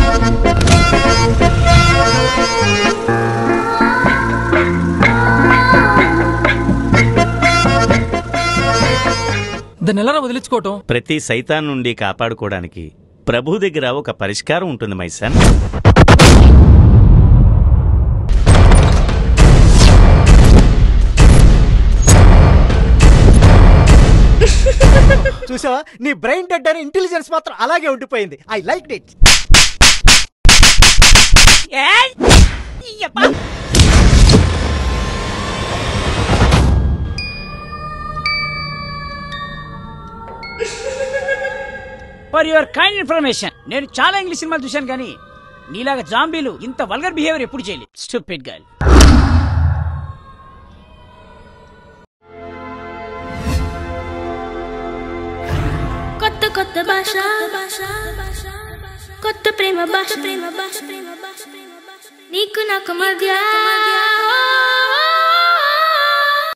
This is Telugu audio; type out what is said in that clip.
దాన్ని ఎలా వదిలించుకోవటం ప్రతి సైతాన్ నుండి కాపాడుకోవడానికి ప్రభు దగ్గర ఒక పరిష్కారం ఉంటుంది మైసన్ చూసావా నీ బ్రెయిన్ డెడ్ అని ఇంటెలిజెన్స్ మాత్రం అలాగే ఉండిపోయింది I like it for your kind information నేను చాలా ఇంగ్లీష్ సినిమాలు చూశాను కానీ నీలాగా జాంబీలు ఇంత వల్గర్ బిహేవియర్ ఎప్పుడు చేయలేదు స్టూపిడ్ గర్ల్ కొత్త కొత్త భాష కొత్త ప్రేమ భాష ప్రేమ భాష ప్రేమ భాష నీకు నాకు మధ్య